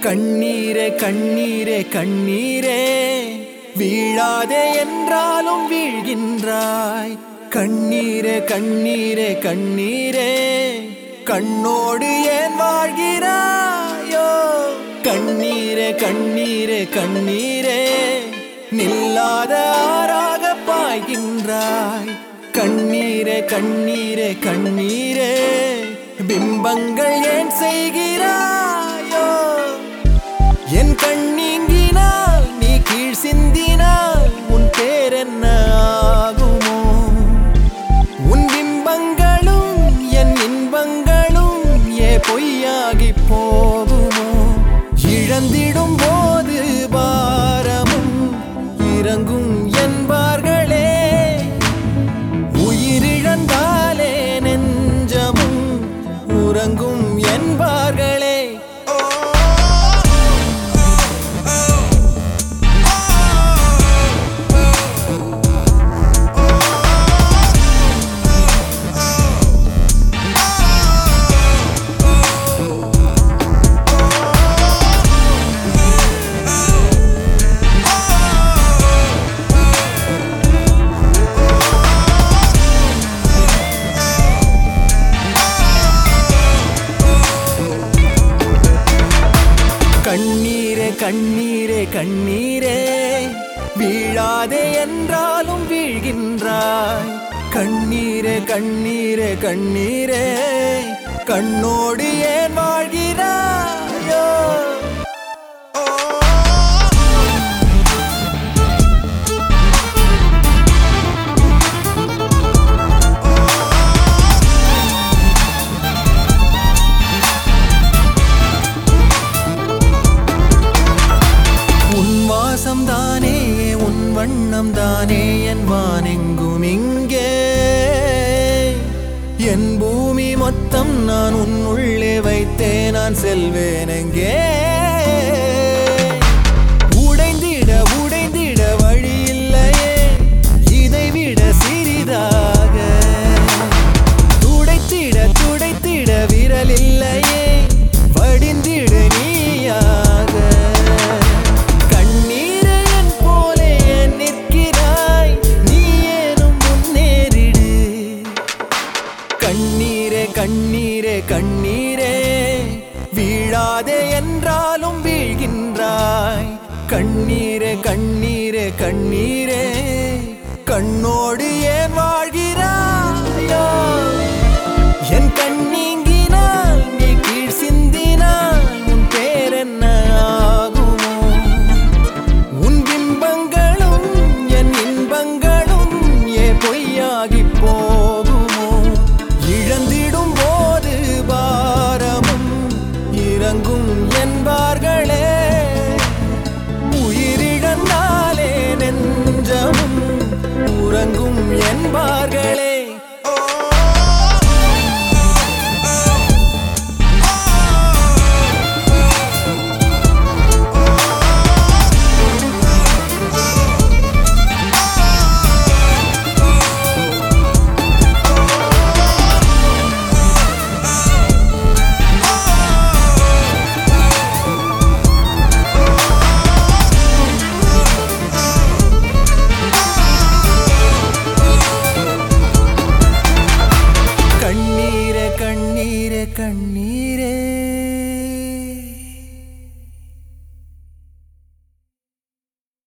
கண்ணீரே கண்ணீரே கண்ணீரே வீழாதே என்றாலும் வீழ்கின்றாய் கண்ணீரே கண்ணீரே கண்ணீரே கண்ணோடு ஏன் வாழ்கிறாயோ கண்ணீரே கண்ணீரே கண்ணீரே நில்லாத ஆறாக பாய்கின்றாய் கண்ணீரே கண்ணீரே கண்ணீரே பிம்பங்கள் ஏன் செய்கிறாயோ என் கண்ணீங்கினால் நீ கீழ் சிந்தினால் உன் பேர் என்ன ஆகுமோ உன் பிம்பங்களும் என் இன்பங்களும் ஏ பொய்யாகி போகுமோ இழந்திடும் போது பாரமும் இறங்கும் என்பார்களே உயிரிழந்தாலே நெஞ்சமும் உறங்கும் என்பார்களே கண்ணீரே கண்ணீரே கண்ணீரே வீழாதே என்றாலும் வீழ்கின்றாய் கண்ணீரே கண்ணீரே கண்ணீரே கண்ணோடு ஏன் வாழ்கிறாயோ உன் வாசம் தானே உன் வண்ணம் தானே என் வானெங்கும் இங்கே என் பூமி மொத்தம் நான் உன் உள்ளே வைத்தே நான் செல்வேன் எங்கே உடைந்திட உடைந்திட வழி இல்லையே இதைவிட சிறிதாக துடைத்திட துடைத்திட விரல் இல்லையே வடிந்திடு நீயாக கண்ணீரை என் போலே ஏன் நிற்கிறாய் நீ ஏனும் முன்னேறிடு கண்ணீரே கண்ணீரே கண்ணீரே வீழாதே என்றாலும் வீழ்கின்றாய் கண்ணீரே கண்ணீரே கண்ணீரே கண்ணோடு ஏன் வாழ்கிறாயோ என் கண்ணீங்கினால் நீ கீழ் சிந்தினால் உன் பேர் என்ன ஆகுமோ உன் பிம்பங்களும் என் இன்பங்களும் ஏ பொய்யாகி போகுமோ இழந்திடும் போது பாரமும் இறங்கும் என்பார்களே உயிரிழந்தாலே நெஞ்சமும் உறங்கும் என்பார்களே கண்ணீரே கண்ணீரே கண்ணீரே